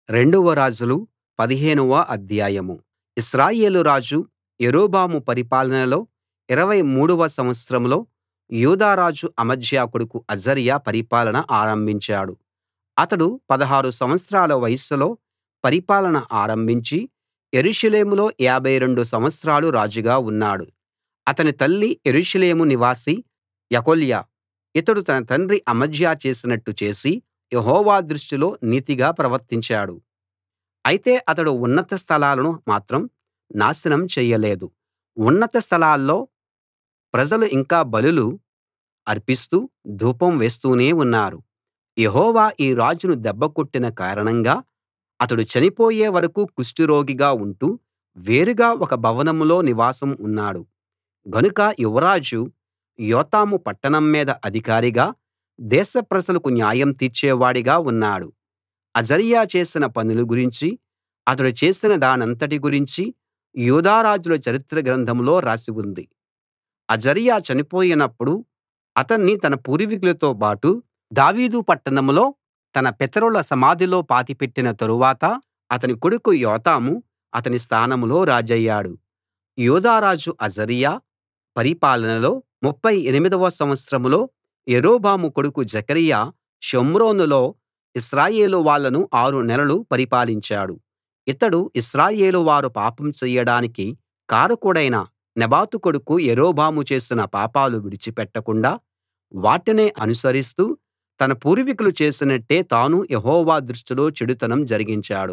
రెండవ రాజులు పదిహేనవ అధ్యాయం ఇశ్రాయేలు రాజు యరొబాము పరిపాలనలో ఇరవై మూడవ సంవత్సరంలో యూదా రాజు అమజ్యా కొడుకు అజర్యా పరిపాలన ఆరంభించాడు అతడు పదహారు సంవత్సరాల వయస్సులో పరిపాలన ఆరంభించి యెరూషలేములో యాభై రెండు సంవత్సరాలు రాజుగా ఉన్నాడు అతని తల్లి యెరూషలేము నివాసి యెకొల్యా ఇతడు తన తండ్రి అమజ్యా చేసినట్టు చేసి యెహోవా దృష్టిలో నీతిగా ప్రవర్తించాడు అయితే అతడు ఉన్నత స్థలాలను మాత్రం నాశనం చెయ్యలేదు ఉన్నత స్థలాల్లో ప్రజలు ఇంకా బలులు అర్పిస్తూ ధూపం వేస్తూనే ఉన్నారు యెహోవా ఈ రాజును దెబ్బ కొట్టిన కారణంగా అతడు చనిపోయే వరకూ కుష్టురోగిగా ఉంటూ వేరుగా ఒక భవనంలో నివాసం ఉన్నాడు గనుక యువరాజు యోతాము పట్టణం మీద అధికారిగా దేశ ప్రజలకు న్యాయం తీర్చేవాడిగా ఉన్నాడు అజర్యా చేసిన పనుల గురించి అతడు చేసిన దానంతటి గురించి యూదా రాజుల చరిత్ర గ్రంథంలో రాసి ఉంది అజర్యా చనిపోయినప్పుడు అతన్ని తన పూర్వీకులతో బాటు దావీదు పట్టణంలో తన పితరుల సమాధిలో పాతిపెట్టిన తరువాత అతని కొడుకు యోతాము అతని స్థానంలో రాజయ్యాడు యూదా రాజు అజర్యా పరిపాలనలో ముప్ఫై ఎనిమిదవ సంవత్సరంలో యరొబాము కొడుకు జెకర్యా షోమ్రోనులో ఇశ్రాయేలు వాళ్ళను ఆరు నెలలు పరిపాలించాడు ఇతడు ఇశ్రాయేలు వారు పాపం చెయ్యడానికి కారకుడైన నెబాతు కొడుకు యరొబాము చేసిన పాపాలు విడిచిపెట్టకుండా వాటినే అనుసరిస్తూ తన పూర్వీకులు చేసినట్టే తాను యెహోవా దృష్టిలో చెడుతనం జరిగించాడు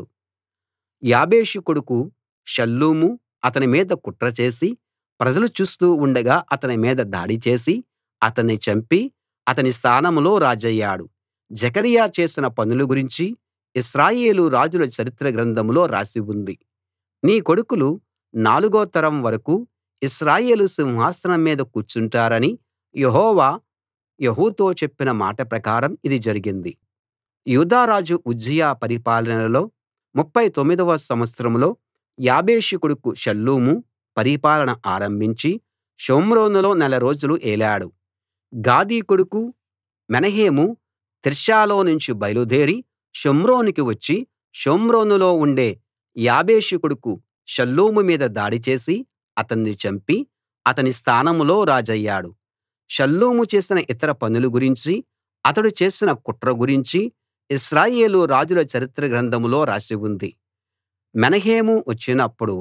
యాబేషు కొడుకు షల్లూము అతని మీద కుట్ర చేసి ప్రజలు చూస్తూ ఉండగా అతని మీద దాడి చేసి అతన్ని చంపి అతని స్థానంలో రాజయ్యాడు జెకర్యా చేసిన పనుల గురించి ఇశ్రాయేలు రాజుల చరిత్ర గ్రంథంలో రాసి ఉంది నీ కొడుకులు నాలుగో తరం వరకూ ఇశ్రాయేలు సింహాసనం మీద కూర్చుంటారని యెహోవా యెహూతో చెప్పిన మాట ప్రకారం ఇది జరిగింది యూదా రాజు ఉజ్జియా పరిపాలనలో ముప్ఫై తొమ్మిదవ సంవత్సరంలో యాబేషు కొడుకు షల్లూము పరిపాలన ఆరంభించి షోమ్రోనులో నెల రోజులు ఏలాడు గాదీ కొడుకు మెనహేము తిర్సాలో నుంచి బయలుదేరి షోమ్రోనుకి వచ్చి షోమ్రోనులో ఉండే యాబేషు కొడుకు షల్లూము మీద దాడి చేసి అతన్ని చంపి అతని స్థానంలో రాజయ్యాడు షల్లూము చేసిన ఇతర పనుల గురించి అతడు చేసిన కుట్ర గురించి ఇశ్రాయేలు రాజుల చరిత్ర గ్రంథంలో రాసి ఉంది మెనహేము వచ్చినప్పుడు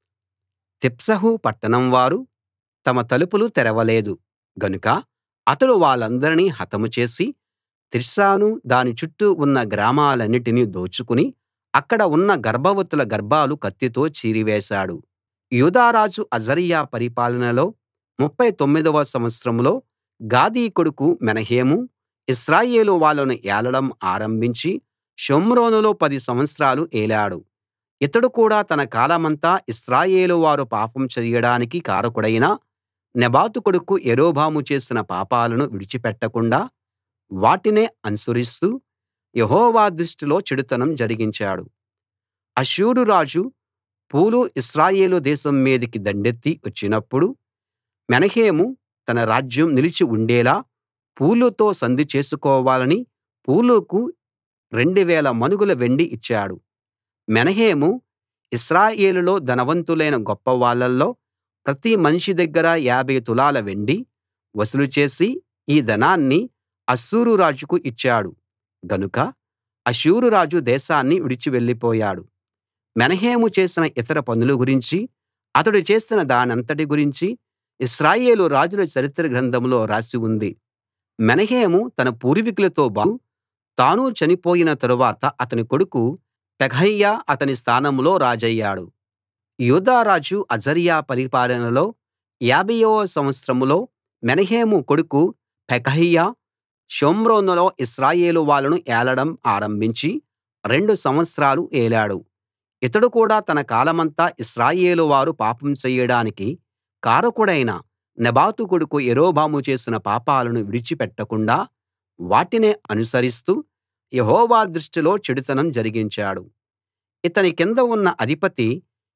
తిప్సహు పట్టణం వారు తమ తలుపులు తెరవలేదు గనుక అతడు వాళ్ళందరినీ హతం చేసి తిర్సాను దాని చుట్టూ ఉన్న గ్రామాలన్నిటినీ దోచుకుని అక్కడ ఉన్న గర్భవతుల గర్భాలు కత్తితో చీరివేశాడు యూదా రాజు అజర్యా పరిపాలనలో ముప్ఫై తొమ్మిదవ సంవత్సరంలో గాదీ కొడుకు మెనహేము ఇశ్రాయేలు వాళ్ళను ఏలడం ఆరంభించి షోమ్రోనులో పది సంవత్సరాలు ఏలాడు ఇతడు కూడా తన కాలమంతా ఇశ్రాయేలు వారు పాపం చెయ్యడానికి కారకుడైన నెబాతు కొడుకు యరొబాము చేసిన పాపాలను విడిచిపెట్టకుండా వాటినే అనుసరిస్తూ యెహోవా దృష్టిలో చెడుతనం జరిగించాడు అష్షూరు రాజు పూలు ఇశ్రాయేలు దేశం మీదికి దండెత్తి వచ్చినప్పుడు మెనహేము తన రాజ్యం నిలిచి ఉండేలా పూలుతో సంధి చేసుకోవాలని పూలుకు రెండువేల మణుగుల వెండి ఇచ్చాడు మెనహేము ఇశ్రాయేలులో ధనవంతులైన గొప్పవాళ్ళలో ప్రతి మనిషి దగ్గర యాభై తులాల వెండి వసూలు చేసి ఈ ధనాన్ని అష్షూరు రాజుకు ఇచ్చాడు గనుక అష్షూరు రాజు దేశాన్ని విడిచి వెళ్ళిపోయాడు మెనహేము చేసిన ఇతర పనుల గురించి అతడు చేసిన దానంతటి గురించి ఇశ్రాయేలు రాజుల చరిత్ర గ్రంథంలో రాసి ఉంది మెనహేము తన పూర్వీకులతో బాటు తాను చనిపోయిన తరువాత అతని కొడుకు పెకహ్యా అతని స్థానంలో రాజయ్యాడు యూదా రాజు అజర్యా పరిపాలనలో యాభైవ సంవత్సరంలో మెనహేము కొడుకు పెకహ్యా షోమ్రోనులో ఇశ్రాయేలు వాళ్ళను ఏలడం ఆరంభించి రెండు సంవత్సరాలు ఏలాడు ఇతడు కూడా తన కాలమంతా ఇశ్రాయేలు వారు పాపం చెయ్యడానికి కారకుడైన నెబాతు కొడుకు యరొబాము చేసిన పాపాలను విడిచిపెట్టకుండా వాటినే అనుసరిస్తూ యెహోవా దృష్టిలో చెడుతనం జరిగించాడు ఇతని కింద ఉన్న అధిపతి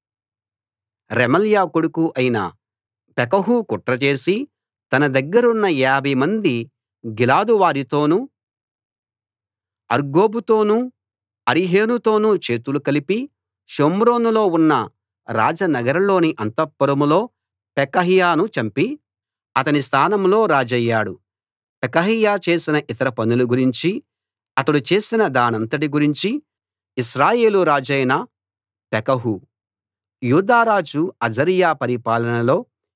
రెమల్యా కొడుకు అయిన పెకహు కుట్ర చేసి తన దగ్గరున్న యాభై మంది గిలాదు వారితోనూ అర్గోబుతోనూ అరీహేనుతోనూ చేతులు కలిపి షోమ్రోనులో ఉన్న రాజనగరులోని అంతఃపురంలో పెకహ్యాను చంపి అతని స్థానంలో రాజయ్యాడు పెకహ్యా చేసిన ఇతర పనుల గురించి అతడు చేసిన దానంతటి గురించి ఇశ్రాయేలు రాజైన పెకహు యూదా రాజు అజర్యా పరిపాలనలో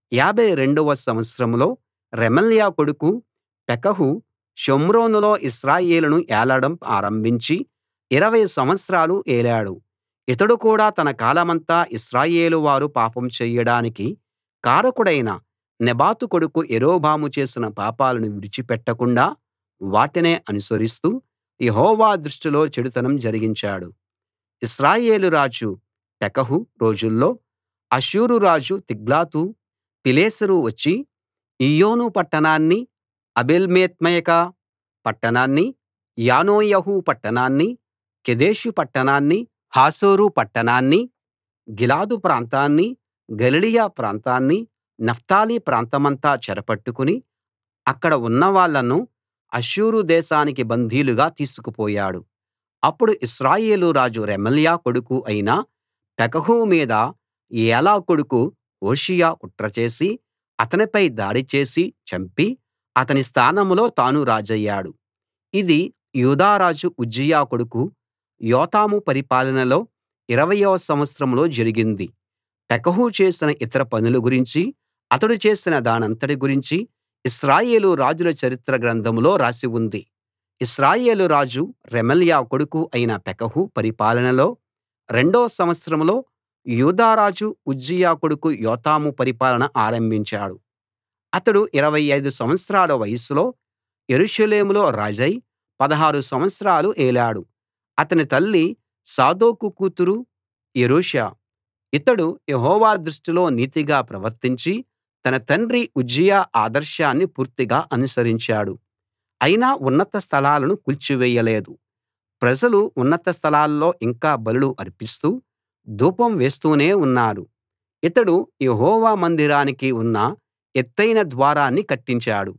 52 వ సంవత్సరంలో రెమల్యా కొడుకు పెకహు షోమ్రోనులో ఇశ్రాయేలును ఏలడం ఆరంభించి 20 సంవత్సరాలు ఏలాడు ఇతడు కూడా తన కాలమంతా ఇశ్రాయేలు వారు పాపం చెయ్యడానికి కారకుడైన నెబాతు కొడుకు యరొబాము చేసిన పాపాలను విడిచిపెట్టకుండా వాటినే అనుసరిస్తూ యెహోవా దృష్టిలో చెడుతనం జరిగించాడు ఇశ్రాయేలు రాజు పెకహు రోజుల్లో అష్షూరు రాజు తిగ్లతు పిలేసెరు వచ్చి ఈయోను పట్టణాన్ని ఆబేల్బేత్మయకా పట్టణాన్ని యానోయహు పట్టణాన్ని కెదెషు పట్టణాన్ని హాసోరు పట్టణాన్ని గిలాదు ప్రాంతాన్ని గలిలయ ప్రాంతాన్ని నఫ్తాలి ప్రాంతమంతా చెరపట్టుకుని అక్కడ ఉన్నవాళ్ళను అష్షూరు దేశానికి బందీలుగా తీసుకుపోయాడు అప్పుడు ఇశ్రాయేలు రాజు రెమల్యా కొడుకు అయిన పెకహు మీద ఏలా కొడుకు హోషేయ కుట్ర చేసి అతనిపై దాడి చేసి చంపి అతని స్థానంలో తాను రాజయ్యాడు ఇది యూదా రాజు ఉజ్జియా కొడుకు యోతాము పరిపాలనలో 20 వ సంవత్సరంలో జరిగింది పెకహు చేసిన ఇతర పనుల గురించి అతడు చేసిన దానంతటి గురించి ఇశ్రాయేలు రాజుల చరిత్ర గ్రంథంలో రాసి ఉంది ఇశ్రాయేలు రాజు రెమల్యా కొడుకు అయిన పెకహు పరిపాలనలో రెండో సంవత్సరంలో యూదా రాజు ఉజ్జియా కొడుకు యోతాము పరిపాలన ఆరంభించాడు అతడు 25 సంవత్సరాల వయస్సులో యెరూషలేములో రాజై 16 సంవత్సరాలు ఏలాడు అతని తల్లి సాదోకు కూతురు యెరూషా ఇతడు యెహోవా దృష్టిలో నీతిగా ప్రవర్తించి తన తండ్రి ఉజ్జియా ఆదర్శాన్ని పూర్తిగా అనుసరించాడు అయినా ఉన్నత స్థలాలను కూల్చివేయలేదు ప్రజలు ఉన్నత స్థలాల్లో ఇంకా బలులు అర్పిస్తూ ధూపం వేస్తూనే ఉన్నారు ఇతడు యెహోవా మందిరానికి ఉన్న ఎత్తయిన ద్వారాన్ని కట్టించాడు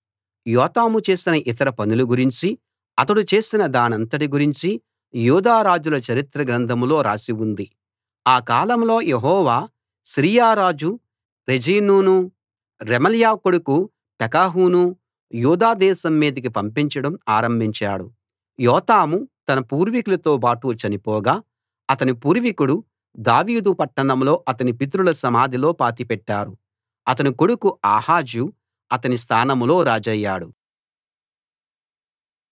యోతాము చేసిన ఇతర పనుల గురించి అతడు చేసిన దానంతటి గురించి యూదా రాజుల చరిత్ర గ్రంథంలో రాసి ఉంది ఆ కాలంలో యెహోవా సిరియా రాజు రెజీనును రెమల్యా కొడుకు పెకహును యూదా దేశం మీదికి పంపించడం ఆరంభించాడు యోతాము తన పూర్వీకులతో బాటు చనిపోగా అతని పూర్వీకుడు దావీదు పట్టణంలో అతని పితరుల సమాధిలో పాతిపెట్టారు అతని కొడుకు ఆహాజు అతని స్థానంలో రాజయ్యాడు